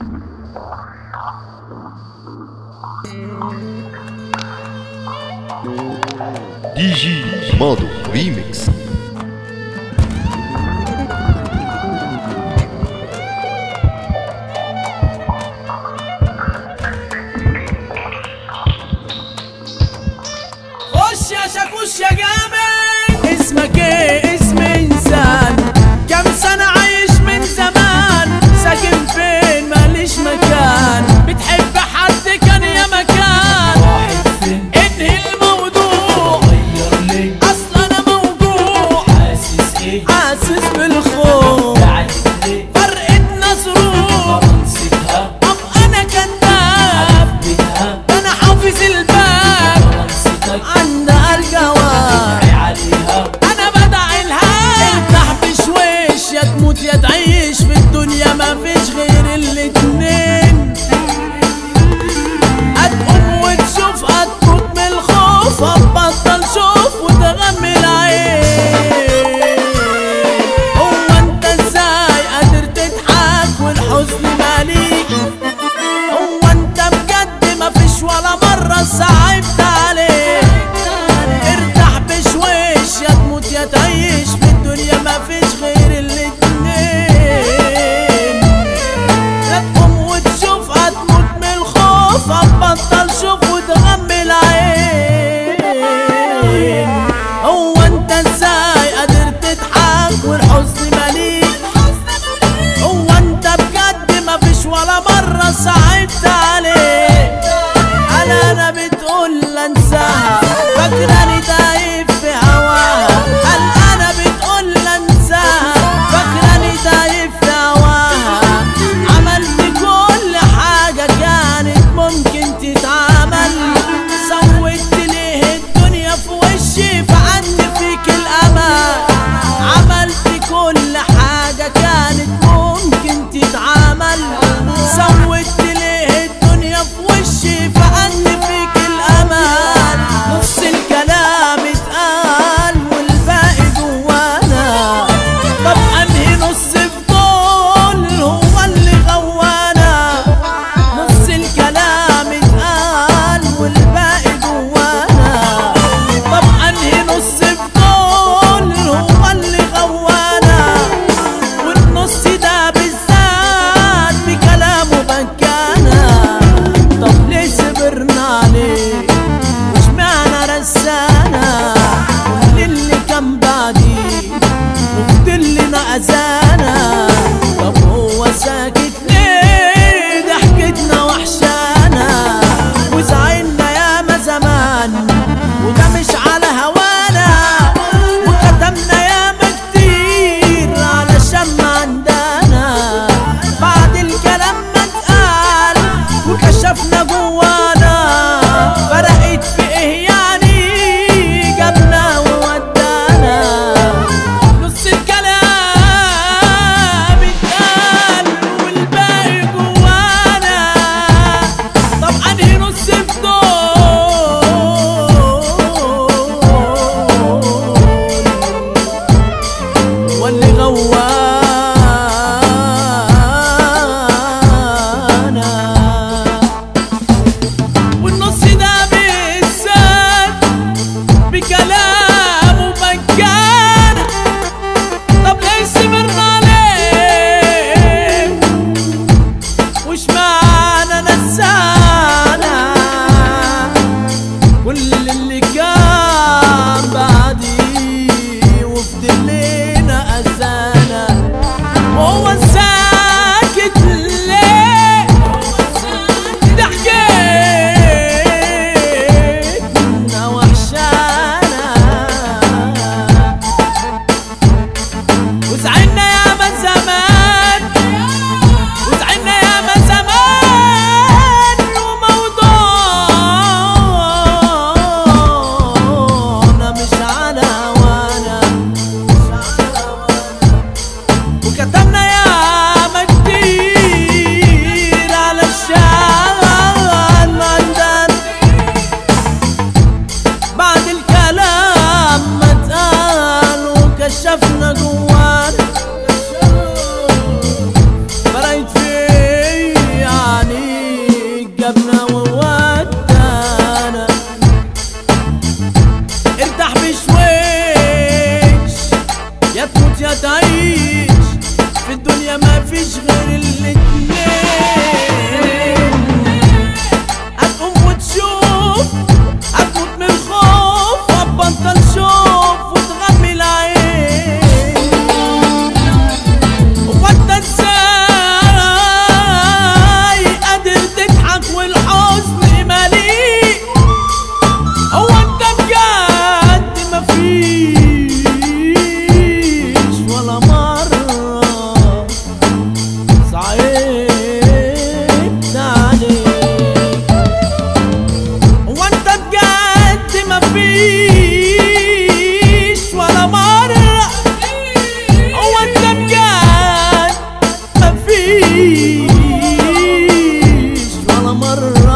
دي جي ماضو ريميكس خش يا شاكوش يا جامد اسمك ايه اسم انسان كم سنة عايش من زمان ساكن فين ماليش مكان بتحب حد كان يا مكان انهي الموضوع اصلا انا موجوع مفيش غير الاتنين هتقوم وتشوف هتموت من الخوف هتبطل شوف وتغمي العين وانت ازاي قادر تضحك والحزن مليء هو انت بجد مفيش ولا مرة صعبت عليك هو انت بجد مفيش ولا مرة هو انت بجد مفيش ولا مرة